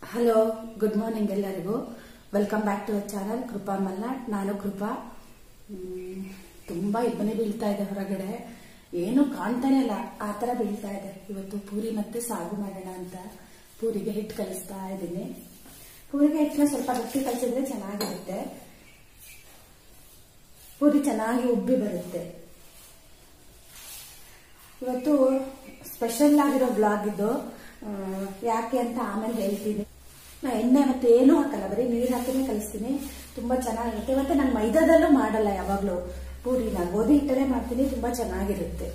Hello good morning ಎಲ್ಲರಿಗೂ welcome back to channel Krupa Malnad ನಾನು ಕೃಪಾ ಮ್, ತುಂಬಾ ಇಬ್ಬನಿ ಬೀಳ್ತಾ ಇದೆ ಹೊರಗಡೆ ಏನು ಕಾಣ್ತಾನೆ ಇಲ್ಲ ಆ ತರ ಬೀಳ್ತಾ ಇದೆ ಇವತ್ತು ಪೂರಿ ಮತ್ತೆ ಸಾಗು ಮಾಡೋಣ ಅಂತ ಪೂರಿಗೆ ಹಿಟ್ಟು ಕಲಿಸ್ತಾ ಇದ್ದೀನಿ ಪೂರಿಗೆ ಹಿಟ್ಟನ್ನ ಸ್ವಲ್ಪ ಗಟ್ಟಿ ಕಲಿಸಿದ್ರೆ ಚೆನ್ನಾಗಿರುತ್ತೆ ಪೂರಿ ಚೆನ್ನಾಗಿ ಉಬ್ಬಿ ಬರುತ್ತೆ ಇವತ್ತು ಸ್ಪೆಷಲ್ ಆಗಿರೋ ಬ್ಲಾಗ್ ಇದು ಆ, ಯಾಕೆ ಅಂತ ಆಮೇಲೆ ಹೇಳ್ತೀನಿ ನಾ ಎಣ್ಣೆ ಮತ್ತೆ ಏನೂ ಹಾಕಲ್ಲ ಬರೀ ನೀರು ಹಾಕಿನೇ ಕಲಿಸ್ತೀನಿ ತುಂಬಾ ಚೆನ್ನಾಗಿರುತ್ತೆ ಮತ್ತೆ ನಾನು ಮೈದಾದಲ್ಲೂ ಮಾಡಲ್ಲ ಯಾವಾಗ್ಲೂ ಪೂರಿನ ಗೋಧಿ ಹಿಟ್ಟಲ್ಲೇ ಮಾಡ್ತೀನಿ ತುಂಬಾ ಚೆನ್ನಾಗಿರುತ್ತೆ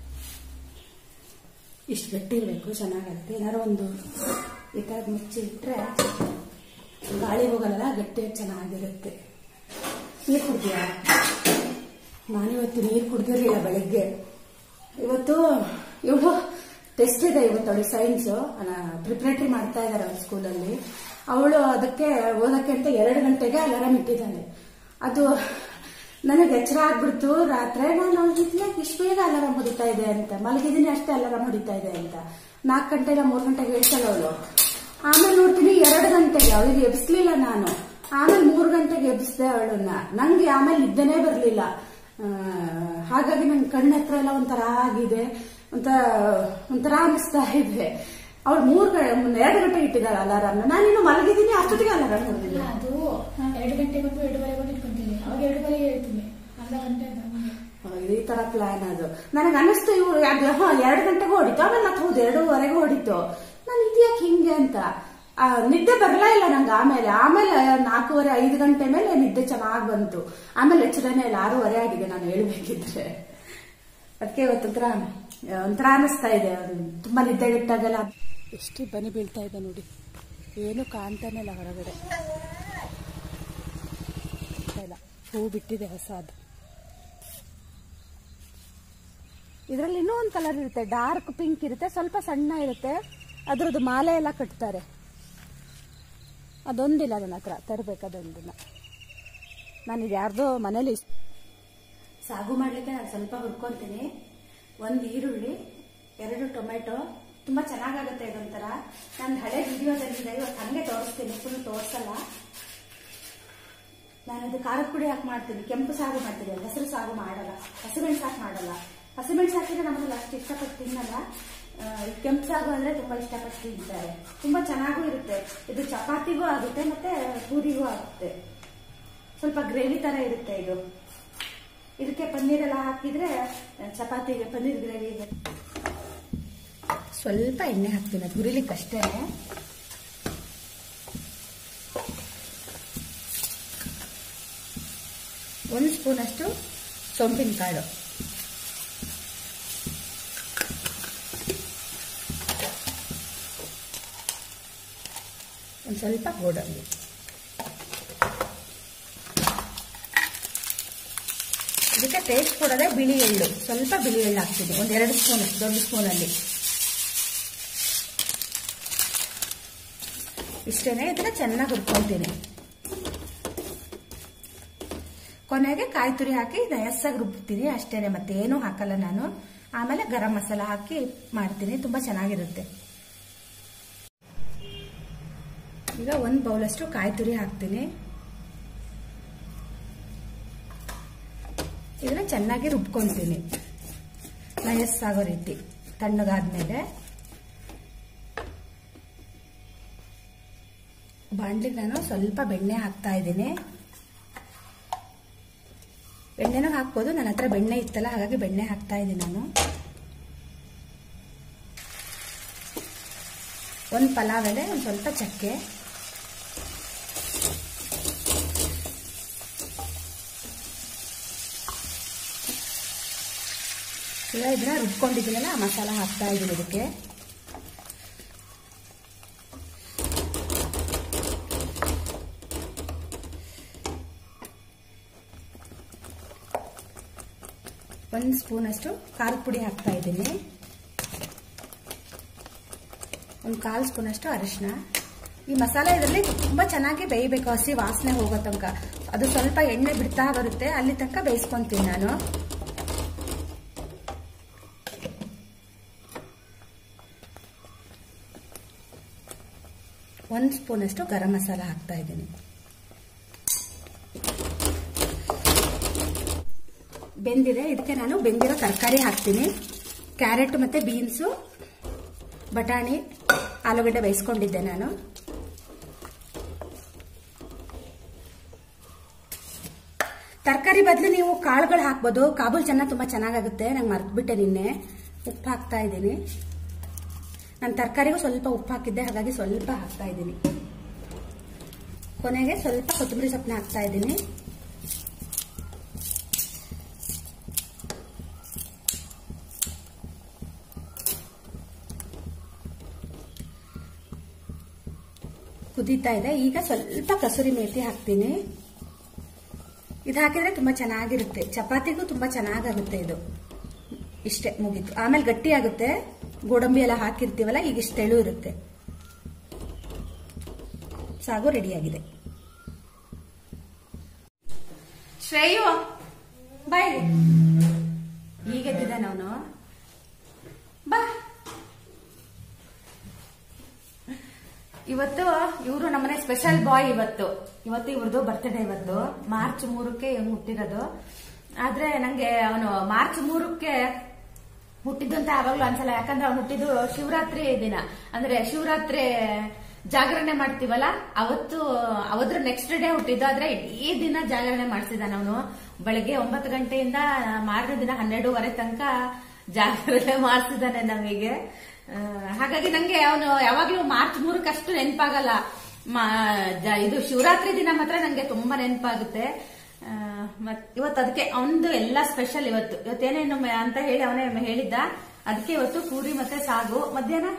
ಇಷ್ಟು ಗಟ್ಟಿ ಇರಬೇಕು ಚೆನ್ನಾಗಿರುತ್ತೆ ಏನಾದ್ರು ಒಂದು ಈ ಥರ ಮುಚ್ಚಿ ಇಟ್ರೆ ಗಾಳಿ ಹೋಗಲ್ಲ ಗಟ್ಟಿಯಾಗಿ ಚೆನ್ನಾಗಿರುತ್ತೆ ನೀರು ಕುಡ್ತೀಯಾ ನಾನಿವತ್ತು ನೀರು ಕುಡ್ದಿರ್ಲಿಲ್ಲ ಬೆಳಗ್ಗೆ ಇವತ್ತು ಇವಳು ಟೆಸ್ಟ್ ಇದೆ ಇವತ್ತು ಅವಳಿಗೆ ಸೈನ್ಸ್ ಪ್ರಿಪ್ರೇಟರಿ ಮಾಡ್ತಾ ಇದ್ದಾರೆ ಅವ್ರ ಸ್ಕೂಲಲ್ಲಿ ಅವಳು ಅದಕ್ಕೆ ಓದಕ್ಕೆ ಅಂತ ಎರಡು ಗಂಟೆಗೆ ಅಲಾರಾಮ್ ಇಟ್ಟಿದ್ದಾಳೆ ಅದು ನನಗೆ ಎಚ್ಚರ ಆಗ್ಬಿಡ್ತು ರಾತ್ರಿ ನಾನು ಯಾಕೆ ಇಷ್ಟು ಬೇಗ ಅಲಾರಾಮ್ ಹೊಡಿತಾ ಇದೆ ಅಂತ ಮಲಗಿದ್ದೀನಿ ಅಷ್ಟೇ ಅಲಾರಾಮ್ ಹೊಡಿತಾ ಇದೆ ಅಂತ ನಾಲ್ಕು ಗಂಟೆ ಇಲ್ಲ ಮೂರು ಗಂಟೆಗೆ ಹೇಳ್ತಾಳೆ ಅವಳು ಆಮೇಲೆ ನೋಡ್ತೀನಿ ಎರಡು ಗಂಟೆಗೆ ಅವಳಿಗೆ ಎಬ್ಸ್ಲಿಲ್ಲ ನಾನು ಆಮೇಲೆ ಮೂರು ಗಂಟೆಗೆ ಎಬ್ಸ್ದೆ ಅವಳನ್ನ ನಂಗೆ ಆಮೇಲೆ ನಿದ್ದೆನೇ ಬರಲಿಲ್ಲ ಹಾಗಾಗಿ ನನ್ ಕಣ್ಣ ಹತ್ರ ಎಲ್ಲ ಒಂಥರ ಆಗಿದೆ ಒಂಥರ ಒಂಥರ ಅನಿಸ್ತಾ ಇದೆ ಅವಳು ಮೂರ್ ಗ- ಎರಡು ಗಂಟೆಗೆ ಇಟ್ಟಿದ್ದಾಳೆ ಅಲಾರಾಮ್ ನಾನಿನ್ನು ಮಲಗಿದ್ದೀನಿ ಅಷ್ಟೊತ್ತಿಗೆ ಅಲಾರಾಮ್ ಹೊಡೆದಿಲ್ಲ ಅದು ಎರಡು ಗಂಟೆಗೊಂದು ಎರಡುವರೆಗೊಂದು ಇಟ್ಕೊಂತೀನಿ ಅವಾಗ ಎರಡುವರೆಗೆ ಹೇಳ್ತೀನಿ ಅರ್ಧ ಗಂಟೆ ನಮ್ಗೆ. ಈ ತರ ಪ್ಲಾನ್ ಅದು ನನಗೆ ಅನಿಸ್ತು ಇವ್ರು ಅದು ಹಾ ಎರಡು ಗಂಟೆಗೂ ಹೊಡಿತು ಆಮೇಲೆ ಮತ್ತೆ ಹೌದು ಎರಡೂವರೆಗೂ ಹೊಡಿತು ನಾನು ಇದ್ಯಾಕೆ ಹಿಂಗೆ ಅಂತ ಆ, ನಿದ್ದೆ ಬರಲೇ ಇಲ್ಲ ನಂಗೆ ಆಮೇಲೆ ಆಮೇಲೆ ನಾಲ್ಕೂವರೆ ಐದು ಗಂಟೆ ಮೇಲೆ ನಿದ್ದೆ ಚೆನ್ನಾಗಿ ಬಂತು ಆಮೇಲೆ ಎಚ್ಚರನೇ ಇಲ್ಲ ಆರೂವರೆ ಆಗಿದೆ ನಾನು ಹೇಳ್ಬೇಕಿದ್ರೆ ಅದಕ್ಕೆ ಇವತ್ತೊಂಥರ ಒಂಥರ ಅನಿಸ್ತಾ ಇದೆ ತುಂಬಾ ನಿದ್ದೆಗಿಟ್ಟಾಗೆಲ್ಲ ಎಷ್ಟು ಬನಿ ಬೀಳ್ತಾ ಇದೆ ನೋಡಿ ಏನು ಕಾಣ್ತಾನೆ ಇಲ್ಲ ಹೊರಗಡೆ ಇಲ್ಲ ಹೂ ಬಿಟ್ಟಿದೆ ಹೊಸದು ಇದರಲ್ಲಿ ಇನ್ನೂ ಒಂದು ಕಲರ್ ಇರುತ್ತೆ ಡಾರ್ಕ್ ಪಿಂಕ್ ಇರುತ್ತೆ ಸ್ವಲ್ಪ ಸಣ್ಣ ಇರುತ್ತೆ ಅದ್ರದ್ದು ಮಾಲೆ ಎಲ್ಲ ಕಟ್ತಾರೆ ಅದೊಂದಿಲ್ಲ ನನ್ನ ಹತ್ರ ತರಬೇಕು ಅದೊಂದನ್ನ ನಾನು ಇದು ಯಾರ್ದೋ ಮನೇಲಿ ಸಾಗು ಮಾಡಲಿಕ್ಕೆ ನಾನು ಸ್ವಲ್ಪ ಹುರ್ಕೊಂತೀನಿ ಒಂದು ಈರುಳ್ಳಿ ಎರಡು ಟೊಮೆಟೊ ತುಂಬಾ ಚೆನ್ನಾಗಾಗುತ್ತೆ ಇದೊಂಥರ ನನ್ನ ಹಳೆ ವಿಡಿಯೋದಲ್ಲಿದೆ ಇವತ್ತು ಹಂಗೆ ತೋರಿಸ್ತೀನಿ ಫುಲ್ ತೋರಿಸಲ್ಲ ನಾನು ಇದು ಖಾರದ ಪುಡಿ ಹಾಕಿ ಮಾಡ್ತೀನಿ ಕೆಂಪು ಸಾಗು ಮಾಡ್ತೀನಿ ಹಸಿರು ಸಾಗು ಮಾಡಲ್ಲ ಹಸಿಮೆಣಸು ಹಾಕಿ ಮಾಡಲ್ಲ ಹಸಿಮೆಣಸು ಹಾಕಿದ್ರೆ ನಮ್ಮಲ್ಲಿ ಅಷ್ಟು ಇಷ್ಟಪಟ್ಟು ತಿನ್ನಲ್ಲ ಆ, ಈ ಕೆಂಪು ಸಾಗು ಅಂದ್ರೆ ತುಂಬಾ ಇಷ್ಟಪಟ್ಟು ತಿಂತಾರೆ ತುಂಬಾ ಚೆನ್ನಾಗೂ ಇರುತ್ತೆ ಇದು ಚಪಾತಿಗೂ ಆಗುತ್ತೆ ಮತ್ತೆ ಪೂರಿಗೂ ಆಗುತ್ತೆ ಸ್ವಲ್ಪ ಗ್ರೇವಿ ತರ ಇರುತ್ತೆ ಇದು ಇದಕ್ಕೆ ಪನ್ನೀರ್ ಎಲ್ಲ ಹಾಕಿದ್ರೆ ಚಪಾತಿಗೆ ಪನ್ನೀರ್ ಗ್ರೇವಿಗೆ ಸ್ವಲ್ಪ ಎಣ್ಣೆ ಹಾಕ್ತೀನಿ ಅದು ಹುರಿಲಿಕ್ಕೆ ಅಷ್ಟೇ ಒಂದು ಸ್ಪೂನ್ ಅಷ್ಟು ಸೊಂಪಿನ ಕಾಳು ಒಂದು ಸ್ವಲ್ಪ ಗೋಡಂಬಿ ಇದಕ್ಕೆ ಟೇಸ್ಟ್ ಕೊಡೋದೇ ಬಿಳಿ ಎಳ್ಳು ಸ್ವಲ್ಪ ಬಿಳಿ ಎಳ್ಳು ಹಾಕ್ತೀನಿ ಒಂದು ಎರಡು ಸ್ಪೂನ್ ದೊಡ್ಡ ಸ್ಪೂನಲ್ಲಿ ಇಷ್ಟೇನೆ ಇದನ್ನ ಚೆನ್ನಾಗಿ ಹುರ್ಕೊಳ್ತೀನಿ ಕೊನೆಗೆ ಕಾಯಿ ತುರಿ ಹಾಕಿ ನಯಸ್ಸಾಗಿ ರುಬ್ತೀನಿ ಅಷ್ಟೇನೆ ಮತ್ತೇನು ಹಾಕಲ್ಲ ನಾನು ಆಮೇಲೆ ಗರಂ ಮಸಾಲ ಹಾಕಿ ಮಾಡ್ತೀನಿ ತುಂಬಾ ಚೆನ್ನಾಗಿರುತ್ತೆ ಈಗ ಒಂದು ಬೌಲಷ್ಟು ಕಾಯಿ ತುರಿ ಹಾಕ್ತೀನಿ ಇದನ್ನ ಚೆನ್ನಾಗಿ ರುಬ್ಕೊಂತೀನಿ ನಯಸ್ಸಾಗೋ ರೀತಿ ತಣ್ಣಗಾದ್ಮೇಲೆ ಬಾಣ್ಲಿಗೆ ನಾನು ಸ್ವಲ್ಪ ಬೆಣ್ಣೆ ಹಾಕ್ತಾ ಇದ್ದೀನಿ ಬೆಣ್ಣೆನೂ ಹಾಕ್ಬೋದು ನನ್ನ ಹತ್ರ ಬೆಣ್ಣೆ ಇತ್ತಲ್ಲ ಹಾಗಾಗಿ ಬೆಣ್ಣೆ ಹಾಕ್ತಾ ಇದ್ದೀನಿ ನಾನು ಒಂದು ಪಲಾವ್ ಎಲೆ ಒಂದು ಸ್ವಲ್ಪ ಚಕ್ಕೆ ಈಗ ಇದನ್ನ ರುಬ್ಕೊಂಡಿದ್ದೀನಲ್ಲ ಆ ಮಸಾಲ ಹಾಕ್ತಾ ಇದ್ದೀನಿ ಇದಕ್ಕೆ ಒಂದು ಸ್ಪೂನ್ ಅಷ್ಟು ಖಾರದ ಪುಡಿ ಹಾಕ್ತಾ ಇದ್ದೀನಿ ಒಂದು ಕಾಲು ಸ್ಪೂನ್ ಅಷ್ಟು ಅರಿಶಿನ ಈ ಮಸಾಲೆ ಇದರಲ್ಲಿ ತುಂಬಾ ಚೆನ್ನಾಗಿ ಬೇಯಬೇಕು ಹಸಿ ವಾಸನೆ ಹೋಗೋ ತನಕ ಅದು ಸ್ವಲ್ಪ ಎಣ್ಣೆ ಬಿಡ್ತಾ ಬರುತ್ತೆ ಅಲ್ಲಿ ತನಕ ಬೇಯಿಸ್ಕೊಂತೀನಿ ನಾನು ಒಂದು ಸ್ಪೂನಷ್ಟು ಗರಂ ಮಸಾಲ ಹಾಕ್ತಾ ಇದ್ದೀನಿ ಬೆಂದಿದೆ ಇದಕ್ಕೆ ನಾನು ಬೆಂದಿರೋ ತರಕಾರಿ ಹಾಕ್ತೀನಿ ಕ್ಯಾರೆಟ್ ಮತ್ತೆ ಬೀನ್ಸು ಬಟಾಣಿ ಆಲೂಗಡ್ಡೆ ಬೇಯಿಸ್ಕೊಂಡಿದ್ದೆ ನಾನು ತರಕಾರಿ ಬದಲು ನೀವು ಕಾಳುಗಳು ಹಾಕ್ಬೋದು ಕಾಬೂಲ್ ಚೆನ್ನ ತುಂಬಾ ಚೆನ್ನಾಗಾಗುತ್ತೆ ನಂಗೆ ಮರ್ತ್ಬಿಟ್ಟೆ ನಿನ್ನೆ ಉಪ್ಪು ಹಾಕ್ತಾ ಇದ್ದೀನಿ ನಾನು ತರಕಾರಿಗೂ ಸ್ವಲ್ಪ ಉಪ್ಪು ಹಾಕಿದ್ದೆ ಹಾಗಾಗಿ ಸ್ವಲ್ಪ ಹಾಕ್ತಾ ಇದ್ದೀನಿ ಕೊನೆಗೆ ಸ್ವಲ್ಪ ಕೊತ್ತಂಬರಿ ಸೊಪ್ಪನ್ನ ಹಾಕ್ತಾ ಇದ್ದೀನಿ ಕುದೀತಾ ಇದೆ ಈಗ ಸ್ವಲ್ಪ ಕಸೂರಿ ಮೇಥಿ ಹಾಕ್ತೀನಿ ಇದು ಹಾಕಿದ್ರೆ ತುಂಬಾ ಚೆನ್ನಾಗಿರುತ್ತೆ ಚಪಾತಿಗೂ ತುಂಬಾ ಚೆನ್ನಾಗಾಗುತ್ತೆ ಇದು ಇಷ್ಟೇ ಮುಗೀತು ಆಮೇಲೆ ಗಟ್ಟಿ ಆಗುತ್ತೆ ಗೋಡಂಬಿ ಎಲ್ಲ ಹಾಕಿರ್ತೀವಲ್ಲ ಈಗ ಇಷ್ಟು ತೆಳು ಇರುತ್ತೆ ಸಾಗು ರೆಡಿಯಾಗಿದೆ ಶ್ರೇಯು ಬಾಯ್ ಈಗ ಎದ್ದಿದ್ದಾನೆ ಅವನು ಬಾ ಇವತ್ತು ಇವರು ನಮ್ಮನೆ ಸ್ಪೆಷಲ್ ಬಾಯ್ ಇವತ್ತು ಇವತ್ತು ಇವ್ರದ್ದು ಬರ್ತ್ಡೇ ಇವತ್ತು ಮಾರ್ಚ್ ಮೂರಕ್ಕೆ ಇವ್ನು ಹುಟ್ಟಿರೋದು ಆದ್ರೆ ನಂಗೆ ಅವನು ಮಾರ್ಚ್ ಮೂರಕ್ಕೆ ಹುಟ್ಟಿದ್ದು ಅಂತ ಯಾವಾಗ್ಲೂ ಅನ್ಸಲ್ಲ ಯಾಕಂದ್ರೆ ಅವ್ನು ಹುಟ್ಟಿದ್ದು ಶಿವರಾತ್ರಿ ದಿನ ಅಂದ್ರೆ ಶಿವರಾತ್ರಿ ಜಾಗರಣೆ ಮಾಡ್ತೀವಲ್ಲ ಅವತ್ತು ಅವದ್ರ ನೆಕ್ಸ್ಟ್ ಡೇ ಹುಟ್ಟಿದ್ದು ಆದ್ರೆ ಇಡೀ ದಿನ ಜಾಗರಣೆ ಮಾಡ್ತಿದ್ದಾನೆ ಅವನು ಬೆಳಗ್ಗೆ ಒಂಬತ್ತು ಗಂಟೆಯಿಂದ ಮಾರನೇ ದಿನ ಹನ್ನೆರಡೂವರೆ ತನಕ ಜಾಗರಣೆ ಮಾಡ್ತಿದ್ದಾನೆ ನಮಗೆ ಆ, ಹಾಗಾಗಿ ನಂಗೆ ಅವನು ಯಾವಾಗ್ಲೂ ಮಾರ್ಚ್ ಮೂರಕ್ಕಷ್ಟು ನೆನಪಾಗಲ್ಲ ಮಾ- ಜ- ಇದು ಶಿವರಾತ್ರಿ ದಿನ ಮಾತ್ರ ನಂಗೆ ತುಂಬಾ ನೆನಪಾಗುತ್ತೆ ಆ, ಮತ್ ಇವತ್ತು ಅದಕ್ಕೆ ಅವನದು ಎಲ್ಲ ಸ್ಪೆಷಲ್ ಇವತ್ತು ಇವತ್ತೇನೇನು ಮ- ಅಂತ ಹೇಳಿ ಅವನೇ ಹೇಳಿದ್ದ ಅದಕ್ಕೆ ಇವತ್ತು ಪೂರಿ ಮತ್ತೆ ಸಾಗು ಮಧ್ಯಾಹ್ನ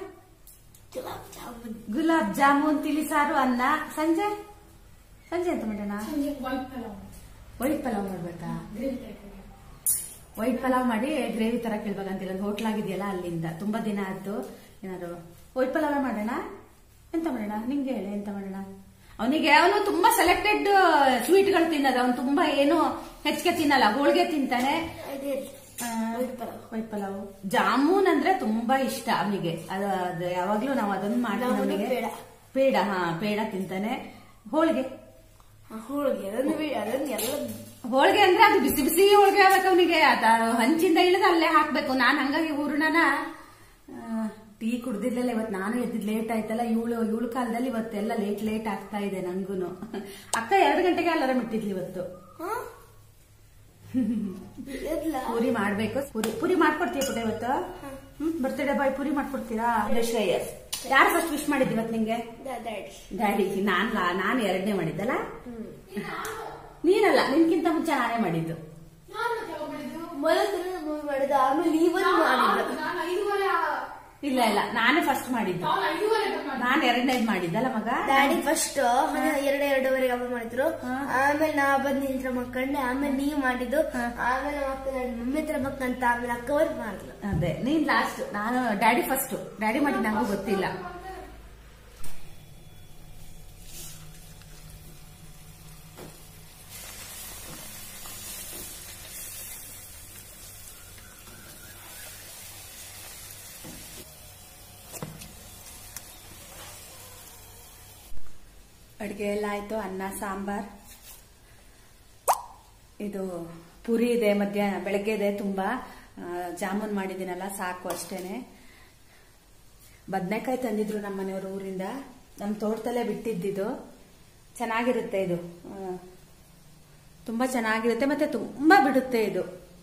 ಗುಲಾಬ್ ಜಾಮೂನ್ ತಿಳಿಸಾರು ಅನ್ನ ಸಂಜೆ ಸಂಜೆ ಅಂತ ಮಾಡೋಣ ಸಂಜೆ ವೈಟ್ ಪಲಾವ್ ವೈಟ್ ಪಲಾವ್ ಮಾಡ್ಬೇಕಾ ಗ್ರೇವಿ ಟೈಪ್ ವೈಟ್ ಪಲಾವ್ ಮಾಡಿ ಗ್ರೇವಿ ತರ ಕೇಳ್ಬೇಕಂತಿಲ್ಲ ಒಂದು ಹೋಟ್ಲ್ ಆಗಿದೆಯಲ್ಲ ಅಲ್ಲಿಂದ ತುಂಬಾ ದಿನ ಆಯ್ತು ಏನಾದ್ರು ವೈಟ್ ಪಲಾವ್ ಮಾಡೋಣ ಎಂತ ಮಾಡೋಣ ನಿಂಗೆ ಹೇಳಿ ಎಂತ ಮಾಡೋಣ ಅವನಿಗೆ ಅವನು ತುಂಬಾ ಸೆಲೆಕ್ಟೆಡ್ ಸ್ವೀಟ್ಗಳು ತಿನ್ನೋದು ಅವನು ತುಂಬಾ ಏನು ಹೆಚ್ಚಿಗೆ ತಿನ್ನಲ್ಲ ಹೋಳಿಗೆ ತಿಂತಾನೆ ಆ, ವೈಟ್ ಪಲಾವ್ ಜಾಮೂನ್ ಅಂದ್ರೆ ತುಂಬಾ ಇಷ್ಟ ಅವನಿಗೆ ಅದು ಅದು ಯಾವಾಗ್ಲೂ ನಾವು ಅದನ್ನ ಮಾಡ್ತೀವಿ ನಮ್ಮದು ಅವನಿಗೆ ಪೇಡ. ಪೇಡ ಹಾ ಪೇಡ ತಿಂತಾನೆ ಹೋಳಿಗೆ ಹೋಳಿಗೆ ಅದನ್ನು ಬಿಡಿ ಅದನ್ನು ಎಲ್ಲ ಹೋಳಿಗೆ ಅಂದ್ರೆ ಅದು ಬಿಸಿ ಬಿಸಿ ಹೋಳಿಗೆ ಆಗ್ಬೇಕು ಅವನಿಗೆ ಹಂಚಿಂದ ಇಳಿದು ಅಲ್ಲೇ ಹಾಕ್ಬೇಕು ನಾನ್ ಹಂಗಾಗಿ ಹೂರ್ಣನ ಟೀ ಕುಡ್ದಿರ್ಲಿಲ್ಲ ಇವತ್ತು ನಾನು ಎದ್ದಿದ್ ಲೇಟ್ ಆಯ್ತಲ್ಲ ಇವಳು ಇವಳು ಕಾಲದಲ್ಲಿ ಇವತ್ತೆಲ್ಲ ಲೇಟ್ ಲೇಟ್ ಆಗ್ತಾ ಇದೆ ನಂಗೂನು ಅಕ್ಕ ಎರಡು ಗಂಟೆಗೆ ಅಲಾರಾಮ್ ಇಟ್ಟಿದ್ಲಿ ಇವತ್ತು ಹಾ? ಇಲ್ಲ ಪೂರಿ ಮಾಡ್ಬೇಕು ಪೂರಿ ಪೂರಿ ಮಾಡ್ಕೊಡ್ತೀಯ ಪುಟ ಇವತ್ತು ಹ್ಮ್ ಬರ್ತ್ಡೇ ಬಾಯ್ ಪೂರಿ ಮಾಡ್ಕೊಡ್ತೀರಾ ಶ್ರೇಯಸ್ ಯಾರು ಫಸ್ಟ್ ವಿಶ್ ಮಾಡಿದ್ ಇವತ್ತು ನಿಂಗೆ ಡ್ಯಾಡಿ ಡ್ಯಾಡಿ ನಾನ್ ನಾನು ಎರಡನೇ ಮಾಡಿದ್ದಲ್ಲ ನೀನಲ್ಲ ನಿನ್ಕಿಂತ ಮುಂಚೆ ನಾನೇ ಮಾಡಿದ್ದು ನಾನು ಮತ್ತೆ ಯಾವಾಗ ಮಾಡಿದ್ದು ಮೊದಲು ಮೂವಿ ಮಾಡಿದ ಆಮೇಲೆ ಇವನ್ ಮಾಡಿದ ನಾನು ಐದುವರೆ ಆ- ಇಲ್ಲ ಇಲ್ಲ ನಾನೇ ಫಸ್ಟ್ ಮಾಡಿದ್ದು ನಾನು ಐದುವರೆ ಬಂದ್ ಮಾಡಿದ್ದು. ನಾನ್ ಎರಡನೇದ್ ಮಾಡಿದ್ದಲ್ಲ ಮಗ ಡ್ಯಾಡಿ ಫಸ್ಟ್ ಎರಡು ಎರಡೂವರೆಗೆ ಹಬ್ಬ ಮಾಡಿದ್ರು ಆಮೇಲೆ ನಾ ಬಂದ್ ನಿಂತ್ರ ಮಕ್ಕಂಡೆ ಆಮೇಲೆ ನೀವ್ ಮಾಡಿದ್ದು ಆಮೇಲೆ ನಮ್ಮ ಅಕ್ಕ ನನ್ನ ಮಮ್ಮಿ ಹತ್ರ ಮಕ್ಕಂತ ಆಮೇಲೆ ಅಕ್ಕವ್ರು ಮಾಡಿದ್ರು ಅದೇ ನೀನ್ ಲಾಸ್ಟ್ ನಾನು ಡ್ಯಾಡಿ ಫಸ್ಟ್ ಡ್ಯಾಡಿ ಮಾಡಿ ನಂಗೂ ಗೊತ್ತಿಲ್ಲ ಅಡುಗೆ ಎಲ್ಲ ಆಯ್ತು ಅನ್ನ ಸಾಂಬಾರ್ ಇದು ಪುರಿ ಇದೆ ಮಧ್ಯಾಹ್ನ ಬೆಳಗ್ಗೆ ಇದೆ ತುಂಬಾ ಆ, ಜಾಮೂನ್ ಮಾಡಿದ್ದೀನಲ್ಲ ಸಾಕು ಅಷ್ಟೇನೆ ಬದನೆಕಾಯಿ ತಂದಿದ್ರು ನಮ್ಮ ಮನೆಯವರು ಊರಿಂದ ನಮ್ಮ ತೋಟದಲ್ಲೇ ಬಿಟ್ಟಿದ್ದಿದು ಚೆನ್ನಾಗಿರುತ್ತೆ ಇದು ಆ, ತುಂಬಾ ಚೆನ್ನಾಗಿರುತ್ತೆ ಮತ್ತೆ ತುಂಬಾ ಬಿಡುತ್ತೆ ಇದು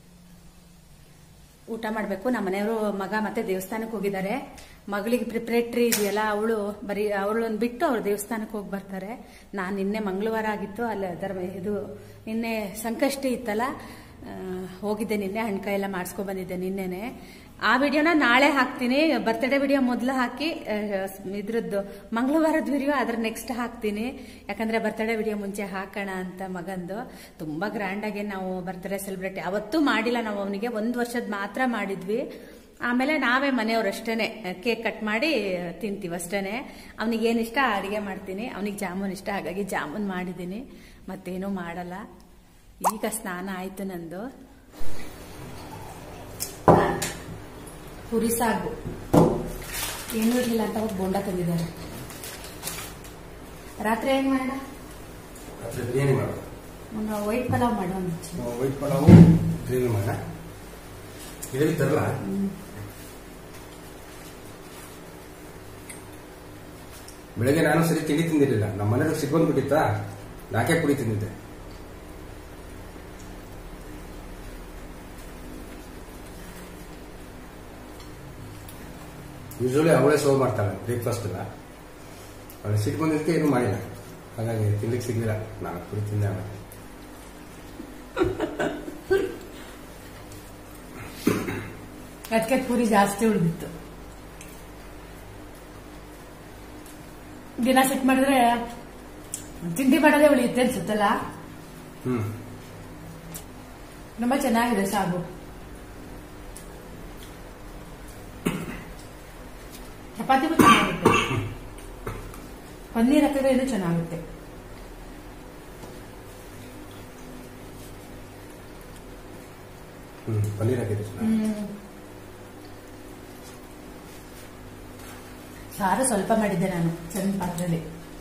ಊಟ ಮಾಡಬೇಕು ನಮ್ಮ ಮನೆಯವರು ಮಗ ಮತ್ತೆ ದೇವಸ್ಥಾನಕ್ಕೆ ಹೋಗಿದ್ದಾರೆ ಮಗಳಿಗೆ ಪ್ರಿಪ್ರೇಟ್ರಿ ಇದೆಯಲ್ಲ ಅವಳು ಬರೀ ಅವಳನ್ನ ಬಿಟ್ಟು ಅವ್ರು ದೇವಸ್ಥಾನಕ್ಕೆ ಹೋಗಿ ಬರ್ತಾರೆ ನಾನು ನಿನ್ನೆ ಮಂಗಳವಾರ ಆಗಿತ್ತು ಅಲ್ಲಿ ಧರ್ಮ ಇದು ನಿನ್ನೆ ಸಂಕಷ್ಟಿ ಇತ್ತಲ್ಲ ಆ, ಹೋಗಿದ್ದೆ ನಿನ್ನೆ ಹಣ್ಕಾಯಿ ಎಲ್ಲ ಮಾಡಿಸ್ಕೊ ಬಂದಿದ್ದೆ ನಿನ್ನೆನೆ ಆ ವಿಡಿಯೋನ ನಾಳೆ ಹಾಕ್ತೀನಿ ಬರ್ತ್ಡೇ ವಿಡಿಯೋ ಮೊದಲು ಹಾಕಿ ಆ, ಇದ್ರದ್ದು ಮಂಗಳವಾರದ ವಿಡಿಯೋ ಅದ್ರ ನೆಕ್ಸ್ಟ್ ಹಾಕ್ತೀನಿ ಯಾಕಂದ್ರೆ ಬರ್ತ್ಡೇ ವಿಡಿಯೋ ಮುಂಚೆ ಹಾಕೋಣ ಅಂತ ಮಗಂದು ತುಂಬಾ ಗ್ರ್ಯಾಂಡ್ ಆಗಿ ನಾವು ಬರ್ತ್ಡೇ ಸೆಲೆಬ್ರೇಟ್ ಅವತ್ತೂ ಮಾಡಿಲ್ಲ ನಾವು ಅವನಿಗೆ ಒಂದು ವರ್ಷದ ಮಾತ್ರ ಮಾಡಿದ್ವಿ ಆಮೇಲೆ ನಾವೇ ಮನೆಯವ್ರು ಅಷ್ಟೇನೆ ಕೇಕ್ ಕಟ್ ಮಾಡಿ ತಿಂತೀವಿ ಅಷ್ಟೇನೆ ಅವನಿಗೆ ಏನ್ ಇಷ್ಟ ಅಡಿಗೆ ಮಾಡ್ತೀನಿ ಅವನಿಗೆ ಜಾಮೂನ್ ಇಷ್ಟ ಹಾಗಾಗಿ ಜಾಮೂನ್ ಮಾಡಿದ್ದೀನಿ ಮತ್ತೇನೂ ಮಾಡಲ್ಲ ಈಗ ಸ್ನಾನ ಆಯ್ತು ನಂದು ಪುರಿ ಸಾಗು ಏನೂ ಇರಲಿಲ್ಲ ಅಂತ ಹೋಗಿ ಬೋಂಡ ತಂದಿದ್ದಾರೆ ರಾತ್ರಿ ಏನ್ ಮಾಡೋಣ ರಾತ್ರಿ ಬಿರಿಯಾನಿ ಮಾಡೋದು ಒಂದು ವೈಟ್ ಪಲಾವ್ ಮಾಡೋಣ ವೈಟ್ ಪಲಾವು ಗ್ರೇವಿ ಮಾಡೋಣ ಗ್ರೇವಿ ತರಲ್ಲ ಬೆಳಗ್ಗೆ ನಾನು ಸರಿ ತಿಂಡಿ ತಿಂದಿರಲಿಲ್ಲ ನಮ್ಮ ಮನೆಯವ್ರಿಗೆ ಸಿಕ್ಕೊಂಡ್ಬಿಟ್ಟಿತ್ತಾ ನಾಕೆ ಪುಡಿ ತಿಂದಿದ್ದೆ ಯೂಶಲಿ ಅವಳೇ ಸರ್ವ್ ಮಾಡ್ತಾಳೆ ಬ್ರೇಕ್ಫಾಸ್ಟ್ ಎಲ್ಲ ಅವಳು ಸಿಟ್ಟು ಬಂದಿದ್ದಕ್ಕೆ ಏನು ಮಾಡಿಲ್ಲ ಹಾಗಾಗಿ ತಿನ್ಲಿಕ್ಕೆ ಸಿಗ್ಲಿಲ್ಲ ನಾನು ಪುಡಿ ತಿಂದೆ ಆಮೇಲೆ ಅದಕ್ಕೆ ಪೂರಿ ಜಾಸ್ತಿ ಉಳಿದಿತ್ತು ದಿನ ಸಿಟ್ ಮಾಡಿದ್ರೆ ತಿಂಡಿ ಮಾಡೋದೇ ಉಳಿಯುತ್ತೆ ಅನ್ಸುತ್ತಲ್ಲ ಹ್ಮ್ ತುಂಬಾ ಚೆನ್ನಾಗಿದೆ ಸಾಗು ಚಪಾತಿಗೂ ಚೆನ್ನಾಗುತ್ತೆ ಪನ್ನೀರ್ ಹಾಕಿದ್ರೆ ಇದು ಚೆನ್ನಾಗುತ್ತೆ ಹ್ಮ್ ಪನ್ನೀರ್ ಹಾಕಿದ್ದೆ ಚೆನ್ನಾಗಿ. ಸಾರು ಸ್ವಲ್ಪ ಮಾಡಿದ್ದೆ ನಾನು ಸಣ್ಣ ಪಾತ್ರದಲ್ಲಿ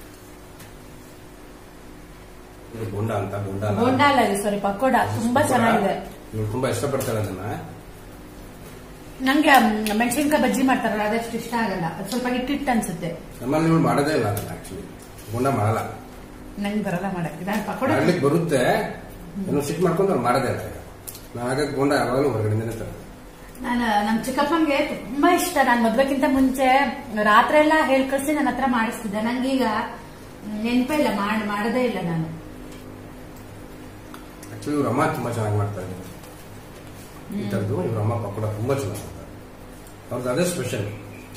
ಇದು ಬೋಂಡ ಅಂತ ಬೋಂಡ ಅಲ್ಲ. ಬೋಂಡ ಅಲ್ಲ ಇದು ಸಾರಿ ಪಕೋಡ ತುಂಬಾ ಚೆನ್ನಾಗಿದೆ ಇವ್ರು ತುಂಬಾ ಇಷ್ಟಪಡ್ತಾರೆ ಅದನ್ನ ನಂಗೆ ಮೆಣಸಿನ್ಕಾಯಿ ಬಜ್ಜಿ ಮಾಡ್ತಾರಲ್ಲ ಅದಷ್ಟು ಇಷ್ಟ ಆಗಲ್ಲ ಅದು ಸ್ವಲ್ಪ ಹಿಟ್ಟಿಟ್ಟು ಅನ್ಸುತ್ತೆ ನಮ್ಮಲ್ಲಿ ನೀವು ಮಾಡೋದೇ ಇಲ್ಲ ಅದನ್ನ ಆಕ್ಚುಲಿ ಬೋಂಡ ಮಾಡಲ್ಲ ನಂಗೆ ಬರಲ್ಲ ಮಾಡಕ್ಕೆ ನಾನು ಪಕೋಡ ಮಾಡ್ಲಿಕ್ಕೆ ಬರುತ್ತೆ ಏನೋ ಸಿಟ್ ಮಾಡ್ಕೊಂಡು ಅವ್ರು ಮಾಡೋದೇ ಇಲ್ಲ ಈಗ. ನಾವು ಹಾಗಾಗಿ ಬೋಂಡ ಯಾವಾಗಲೂ ಹೊರಗಡೆಯಿಂದನೇ ತರೋದು ನಾನು ನಮ್ ಚಿಕ್ಕಪ್ಪಂಗೆ ತುಂಬಾ ಇಷ್ಟ ನಾನು ಮದ್ವೆಕ್ಕಿಂತ ಮುಂಚೆ ರಾತ್ರಿ ಎಲ್ಲ ಹೇಳ್ ಕಳ್ಸಿ ನನ್ನ ಹತ್ರ ಮಾಡಿಸ್ತಿದ್ದೆ ನಂಗೀಗ ನೆನಪೇ ಇಲ್ಲ ಮಾಡ್ ಮಾಡದೇ ಇಲ್ಲ ನಾನು ಆಕ್ಚುಲಿ ಇವ್ರ ಅಮ್ಮ ತುಂಬಾ ಚೆನ್ನಾಗಿ ಮಾಡ್ತಾರೆ ಈ ಥರದ್ದು ಇವ್ರ ಅಮ್ಮ ಪಕೋಡ ತುಂಬಾ ಚೆನ್ನಾಗಿ ಮಾಡ್ತಾರೆ ಅವ್ರದ್ದು ಅದೇ ಸ್ಪೆಷಲ್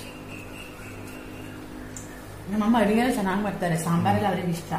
ನಮ್ಮಮ್ಮ ಅಡಿಗೆ ಚೆನ್ನಾಗಿ ಮಾಡ್ತಾರೆ ಸಾಂಬಾರೆಲ್ಲ ಅವ್ರಿಗೆ ಇಷ್ಟ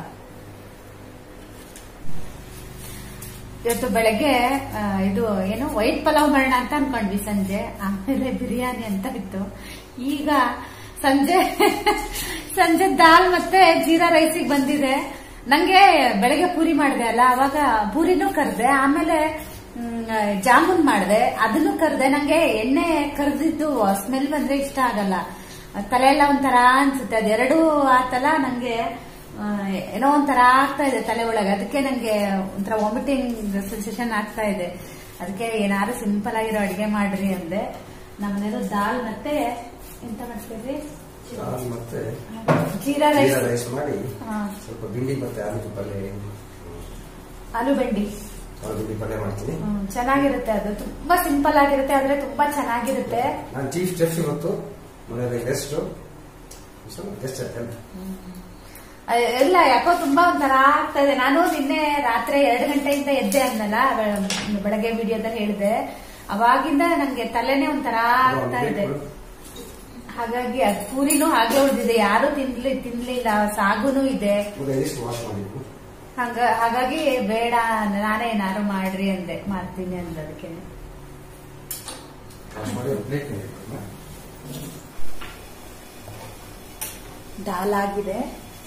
ಇವತ್ತು ಬೆಳಗ್ಗೆ ಆ, ಇದು ಏನು ವೈಟ್ ಪಲಾವ್ ಮಾಡೋಣ ಅಂತ ಅನ್ಕೊಂಡ್ವಿ ಸಂಜೆ ಆಮೇಲೆ ಬಿರಿಯಾನಿ ಅಂತ ಇತ್ತು ಈಗ ಸಂಜೆ ಸಂಜೆ ದಾಲ್ ಮತ್ತೆ ಜೀರಾ ರೈಸಿಗೆ ಬಂದಿದೆ ನಂಗೆ ಬೆಳಗ್ಗೆ ಪೂರಿ ಮಾಡಿದೆ ಅಲ್ಲ ಅವಾಗ ಪೂರಿನೂ ಕರ್ದೆ ಆಮೇಲೆ ಮ್, ಜಾಮೂನ್ ಮಾಡಿದೆ ಅದನ್ನು ಕರ್ದೆ ನಂಗೆ ಎಣ್ಣೆ ಕರ್ದಿದ್ದು ಸ್ಮೆಲ್ ಬಂದ್ರೆ ಇಷ್ಟ ಆಗಲ್ಲ ತಲೆ ಎಲ್ಲ ಒಂಥರ ಅನ್ಸುತ್ತೆ ಅದೆರಡೂ ಆತಲ್ಲ ನಂಗೆ ಆ, ಏನೋ ಒಂಥರ ಆಗ್ತಾ ಇದೆ ತಲೆ ಒಳಗೆ ಅದಕ್ಕೆ ನಂಗೆ ಒಂಥರ ವಾಮಿಟಿಂಗ್ ಸೆನ್ಸೇಷನ್ ಆಗ್ತಾ ಇದೆ ಅದಕ್ಕೆ ಏನಾದ್ರು ಸಿಂಪಲ್ ಆಗಿರೋ ಅಡಿಗೆ ಮಾಡ್ರಿ ಅಂದೆ ನಮ್ಮನೇದು ದಾಲ್ ಮತ್ತೆ ಎಂತ ಮಾಡ್ತೀವಿ ಮತ್ತೆ ಜೀರಾ ರೈಸ್ ಜೀರಾ ರೈಸ್ ಮಾಡಿ ಹಾ. ಸ್ವಲ್ಪ ಬಿಂಡಿ ಮತ್ತೆ ಆಲೂಗೆ ಪಲ್ಯ ಆಲೂ ಬೆಂಡಿ ಆಲೂಗಡ್ಡೆ ಪಲ್ಯ ಮಾಡ್ತೀನಿ ಹ್ಮ್, ಚೆನ್ನಾಗಿರುತ್ತೆ ಅದು ತುಂಬಾ ಸಿಂಪಲ್ ಆಗಿರುತ್ತೆ ಆದ್ರೆ ತುಂಬಾ ಚೆನ್ನಾಗಿರುತ್ತೆ ನಾನು ಚೀಫ್ ಸ್ಟೆಫ್ ಇವತ್ತು ಮನೆಯಲ್ಲಿ ಗೆಸ್ಟ್ ಗೆಸ್ಟ್ ಅಹ್, ಇಲ್ಲ ಯಾಕೋ ತುಂಬಾ ಒಂಥರ ಆಗ್ತಾ ಇದೆ ನಾನು ನಿನ್ನೆ ರಾತ್ರಿ ಎರಡು ಗಂಟೆಯಿಂದ ಎದ್ದೆ ಅಂದಲ್ಲ ಬೆ- ಬೆಳಗ್ಗೆ ವಿಡಿಯೋದಲ್ಲಿ ಹೇಳಿದೆ ಅವಾಗಿಂದ ನಂಗೆ ತಲೆನೇ ಒಂಥರ ಆಗ್ತಾ ಇದೆ ಹಾಗಾಗಿ ಅದ್ ಪೂರಿನೂ ಹಾಗೆ ಉಳಿದಿದೆ ಯಾರು ತಿನ್ಲಿ ತಿನ್ಲಿಲ್ಲ ಸಾಗುನು ಇದೆ ಎಷ್ಟು ವಾಶ್ ಮಾಡಿದ್ದು ಹಂಗ ಹಾಗಾಗಿ ಬೇಡ ನಾನೇ ಏನಾರು ಮಾಡ್ರಿ ಅಂದೆ ಮಾಡ್ತೀನಿ ಅಂದದಕ್ಕೆ ವಾಶ್ ಮಾಡಿ ಪ್ಲೇಟ್ ದಾಲ್ ಆಗಿದೆ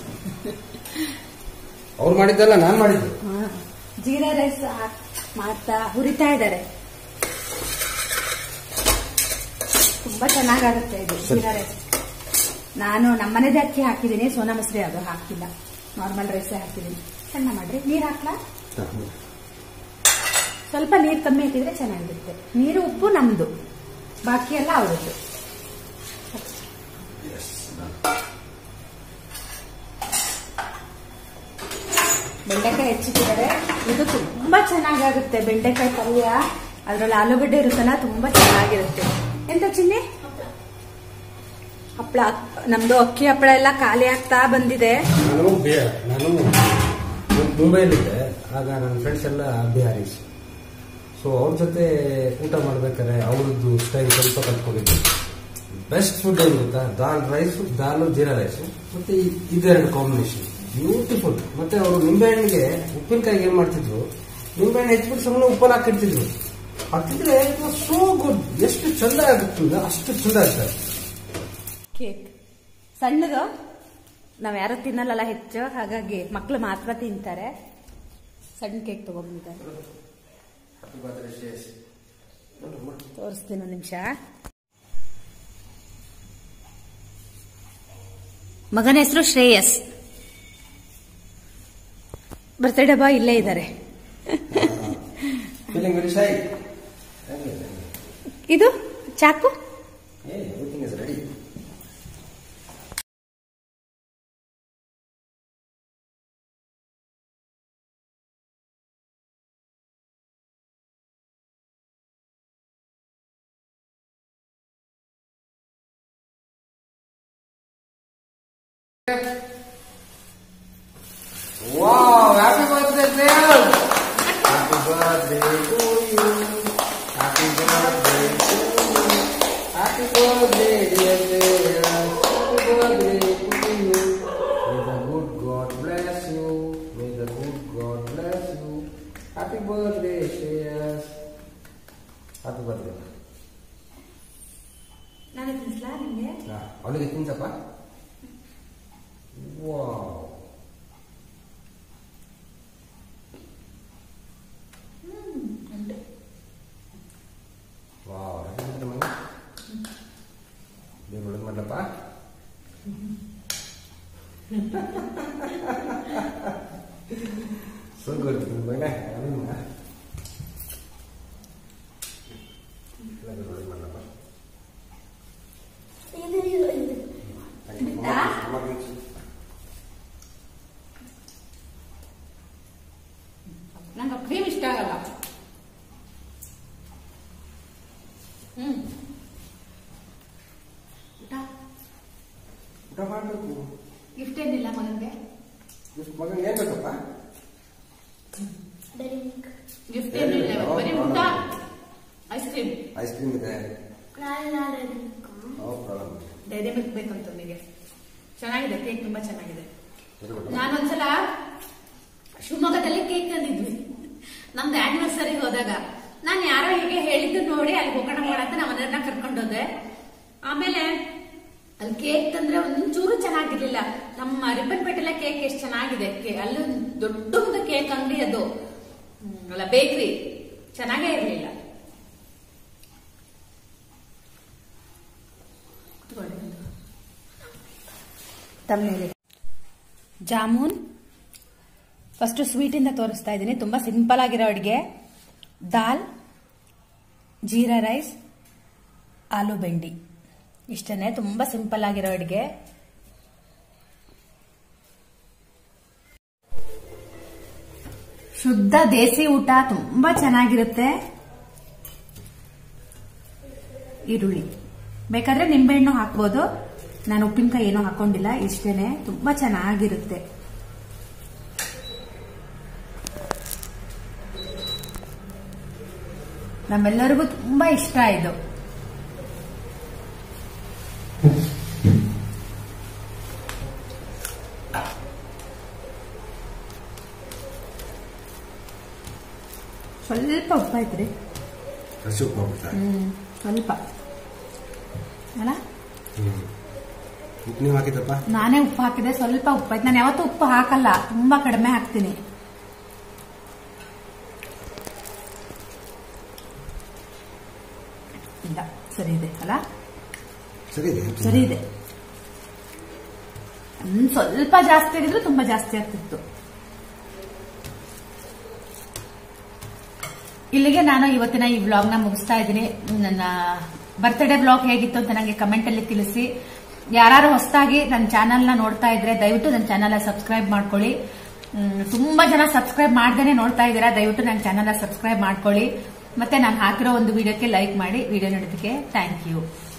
ಅವ್ರು ಮಾಡಿದ್ದಲ್ಲ ನಾನು ಮಾಡಿದ್ದು ಜೀರಾ ರೈಸ್ ಮಾಡ್ತಾ ಹುರಿತಾ ಇದ್ದಾರೆ ತುಂಬಾ ಚೆನ್ನಾಗಾಗುತ್ತೆ ಇದು ಜೀರಾ ರೈಸ್ ನಾನು ನಮ್ಮನೆದೇ ಅಕ್ಕಿ ಹಾಕಿದ್ದೀನಿ ಸೋನಾ ಮಸೂರಿ ಅದು ಹಾಕಿಲ್ಲ ನಾರ್ಮಲ್ ರೈಸೇ ಹಾಕಿದ್ದೀನಿ ಸಣ್ಣ ಮಾಡ್ರಿ ನೀರ್ ಹಾಕ್ಲಾ ಸ್ವಲ್ಪ ನೀರ್ ಕಮ್ಮಿ ಹಾಕಿದ್ರೆ ಚೆನ್ನಾಗಿರುತ್ತೆ ನೀರು ಉಪ್ಪು ನಮ್ದು ಬಾಕಿ ಎಲ್ಲ ಅವ್ರದ್ದು ಬೆಂಡೆಕಾಯಿ ಹೆಚ್ಚಿಟ್ಟಿದ್ದಾರೆ ಇದು ತುಂಬಾ ಚೆನ್ನಾಗಾಗುತ್ತೆ ಬೆಂಡೆಕಾಯಿ ಪಲ್ಯ ಅದ್ರಲ್ಲಿ ಆಲೂಗಡ್ಡೆ ಇರುತ್ತಲ್ಲ ತುಂಬಾ ಚೆನ್ನಾಗಿರುತ್ತೆ ಎಂತ ಚಿನ್ನಿ ಹಪ್ಪಳ ನಮ್ದು ಅಕ್ಕಿ ಹಪ್ಪಳ ಎಲ್ಲ ಖಾಲಿ ಆಗ್ತಾ ಬಂದಿದೆ ನಾನು ಬೇ- ನಾನು ಮುಂಬೈಲಿದ್ದೆ ಆಗ ನನ್ನ ಫ್ರೆಂಡ್ಸ್ ಎಲ್ಲ ಬಿಹಾರೀಸ್ ಸೊ ಅವ್ರ ಜೊತೆ ಊಟ ಮಾಡ್ಬೇಕಾದ್ರೆ ಅವ್ರದ್ದು ಸ್ಟೈಲ್ ಸ್ವಲ್ಪ ಕಲ್ತ್ಕೊಂಡಿದ್ದೆ ಬೆಸ್ಟ್ ಫುಡ್ ಏನು ಗೊತ್ತಾ ದಾಲ್ ರೈಸ್ ದಾಲು ಜೀರಾ ರೈಸ್ ಮತ್ತೆ ಇ- ಇದೆರಡು ಕಾಂಬಿನೇಷನ್ ಬ್ಯೂಟಿಫುಲ್ ಮತ್ತೆ ಅವರು ನಿಂಬೆಹಣ್ಣಿಗೆ ಉಪ್ಪಿನಕಾಯಿಗೆ ಏನ್ ಮಾಡ್ತಿದ್ರು ನಿಂಬೆಹಣ್ಣು ಹೆಚ್ಚಿಬಿಟ್ಟು ಸುಮ್ಮನೆ ಉಪ್ಪಲ್ಲಿ ಹಾಕಿರ್ತಿದ್ರು ಹಾಕಿದ್ರೆ ಸೋ ಗುಡ್ ಎಷ್ಟು ಚಂದ ಆಗುತ್ತೆ ಅಷ್ಟು ಚಂದ ಆಗ್ತದೆ ಕೇಕ್ ಸಣ್ಣದು ನಾವ್ ಯಾರು ತಿನ್ನಲ್ಲ ಹೆಚ್ಚು ಹಾಗಾಗಿ ಮಕ್ಳು ಮಾತ್ರ ತಿಂತಾರೆ ಸಣ್ಣ ಕೇಕ್ ತಗೊಂಡ್ಬಿಟ್ಟಿದ್ದಾರೆ ತೋರಿಸ್ತೀನಿ ಒಂದು ನಿಮಿಷ ಮಗನ ಹೆಸರು ಶ್ರೇಯಸ್ ಬರ್ತ್ಡೇ ಬಾಯ್ ಇಲ್ಲೇ ಇದ್ದಾರೆ ಫೀಲಿಂಗ್ ವೆರಿ ಶೈ ಇದು ಚಾಕು everything is ready Wow, happy birthday, Phil! Happy birthday to you. Happy birthday to you. Happy birthday, dear Phil. Happy birthday to you. May the good God bless you. May the good God bless you. Happy birthday, Shreyas. Happy birthday. ನಾನು ತಿನ್ಸ್ಲಾ ನಿಮಗೆ ಅವಳಿಗೆ ತಿನ್ಸಪ್ಪ wow wow ಹೆಂಗಿದೆ ಮಗ ದೇವ್ರು ಒಳ್ಳೇದು ಮಾಡ್ಲಪ್ಪ so good ಮಗ ಅಮ್ಮ ಒಳ್ಳೇದು ಮಾಡ್ಲಪ್ಪ ಇದು ಇದು ಇದು ನಂಗೆ ಕ್ರೀಮ್ ಇಷ್ಟ ಆಗಲ್ಲ ಹ್ಮ್ ಊಟ ಊಟ ಮಾಡಬೇಕು ಗಿಫ್ಟ್ ಏನಿಲ್ಲ ಮಗನಿಗೆ ಮಗನಿಗೆ ಏನ್ ಬೇಕಪ್ಪ ಡೈರಿ ಮಿಲ್ಕ್ ಗಿಫ್ಟ್ ಏನಿಲ್ಲ ಬರೀ ಊಟ ಐಸ್ ಕ್ರೀಮ್ ಐಸ್ ಕ್ರೀಮ್ ಇದೆ ನಾಳೆ ನಾಳೆ dairy milk no problem dairy milk ಬೇಕಂತ ಅವನಿಗೆ ಚೆನ್ನಾಗಿದೆ ಕೇಕ್ ತುಂಬಾ ಚೆನ್ನಾಗಿದೆ ವೆರಿ ಗುಡ್ ನಾನೊಂದ್ಸಲ ಶಿವಮೊಗ್ಗದಲ್ಲಿ ಕೇಕ್ ತಂದಿದ್ವಿ ನಮ್ದು ಆನಿವರ್ಸರಿ ಹೋದಾಗ ನಾನು ಯಾರೋ ಹೀಗೆ ಹೇಳಿದ್ದು ನೋಡಿ ಅಲ್ಲಿ ಹೋಗೋಣ ಮಾಡಂತ ನಮ್ಮ ಮನೆಯವ್ರನ್ನ ಕರ್ಕೊಂಡೋದೆ ಆಮೇಲೆ ಅಲ್ಲಿ ಕೇಕ್ ತಂದ್ರೆ ಒಂಚೂರು ಚೆನ್ನಾಗಿರ್ಲಿಲ್ಲ ನಮ್ಮ ರಿಬ್ಬನ್ಪೇಟೆಲ್ಲ ಕೇಕ್ ಎಷ್ಟು ಚೆನ್ನಾಗಿದೆ ಕೇ- ಅಲ್ಲಿ ಒಂದ್ ದೊಡ್ಡ ಒಂದು ಕೇಕ್ ಅಂಗಡಿ ಅದು ಹ್ಮ್, ಅಲ್ಲ ಬೇಕ್ರಿ ಚೆನ್ನಾಗೇ ಇರಲಿಲ್ಲ ಜಾಮೂನ್ ಫಸ್ಟ್ ಸ್ವೀಟಿಂದ ತೋರಿಸ್ತಾ ಇದ್ದೀನಿ ತುಂಬ ಸಿಂಪಲ್ ಆಗಿರೋ ಅಡುಗೆ ದಾಲ್ ಜೀರಾ ರೈಸ್ ಆಲೂ ಬೆಂಡಿ ಇಷ್ಟನೇ ತುಂಬ ಸಿಂಪಲ್ ಆಗಿರೋ ಅಡುಗೆ ಶುದ್ಧ ದೇಸಿ ಊಟ ತುಂಬ ಚೆನ್ನಾಗಿರುತ್ತೆ ಈರುಳ್ಳಿ ಬೇಕಾದ್ರೆ ನಿಂಬೆಹಣ್ಣು ಹಾಕ್ಬೋದು ನಾನು ಉಪ್ಪಿನಕಾಯಿ ಏನೂ ಹಾಕೊಂಡಿಲ್ಲ ಇಷ್ಟೇನೆ ತುಂಬಾ ಚೆನ್ನಾಗಿರುತ್ತೆ ನಮ್ಮೆಲ್ಲರಿಗೂ ತುಂಬಾ ಇಷ್ಟ ಇದು ಸ್ವಲ್ಪ ಉಪ್ಪ ಐತ್ರಿ ಹಸಿ ಉಪ್ಪು ಹಾಕ್ಬಿಡ್ತಾರೆ ಹ್ಮ್ ಸ್ವಲ್ಪ ಅಲ್ಲ ಉಪ್ಪು ನೀವು ಹಾಕಿದ್ದಪ್ಪ ನಾನೇ ಉಪ್ಪು ಹಾಕಿದೆ ಸ್ವಲ್ಪ ಉಪ್ಪು ಆಯ್ತು ನಾನು ಯಾವತ್ತೂ ಉಪ್ಪು ಹಾಕಲ್ಲ ತುಂಬಾ ಕಡಿಮೆ ಹಾಕ್ತೀನಿ ಇಲ್ಲ ಸರಿ ಇದೆ ಅಲ್ಲ ಸರಿ ಇದೆ ಸರಿ ಇದೆ ಒಂದ್ ಸ್ವಲ್ಪ ಜಾಸ್ತಿ ಆಗಿದ್ರು ತುಂಬಾ ಜಾಸ್ತಿ ಆಗ್ತಿತ್ತು ಇಲ್ಲಿಗೆ ನಾನು ಇವತ್ತಿನ ಈ ವ್ಲಾಗ್ನ ಮುಗಿಸ್ತಾ ಇದ್ದೀನಿ ನನ್ನ ಬರ್ತ್ಡೇ ಬ್ಲಾಗ್ ಹೇಗಿತ್ತು ಅಂತ ನನಗೆ ಕಮೆಂಟ್ ಅಲ್ಲಿ ತಿಳಿಸಿ ಯಾರು ಹೊಸದಾಗಿ ನನ್ನ ಚಾನೆಲ್ನ ನೋಡ್ತಾ ಇದ್ರೆ ದಯವಿಟ್ಟು ನನ್ನ ಚಾನೆಲ್ ಸಬ್ಸ್ಕ್ರೈಬ್ ಮಾಡ್ಕೊಳ್ಳಿ ಹ್ಮ್, ತುಂಬಾ ಜನ ಸಬ್ಸ್ಕ್ರೈಬ್ ಮಾಡ್ದೇನೆ ನೋಡ್ತಾ ಇದ್ದೀರಾ ದಯವಿಟ್ಟು ನನ್ನ ಚಾನೆಲ್ ಸಬ್ಸ್ಕ್ರೈಬ್ ಮಾಡ್ಕೊಳ್ಳಿ ಮತ್ತೆ ನಾನು ಹಾಕಿರೋ ಒಂದು ವಿಡಿಯೋಕ್ಕೆ ಲೈಕ್ ಮಾಡಿ ವಿಡಿಯೋ ನೋಡೋದಕ್ಕೆ ಥ್ಯಾಂಕ್ ಯು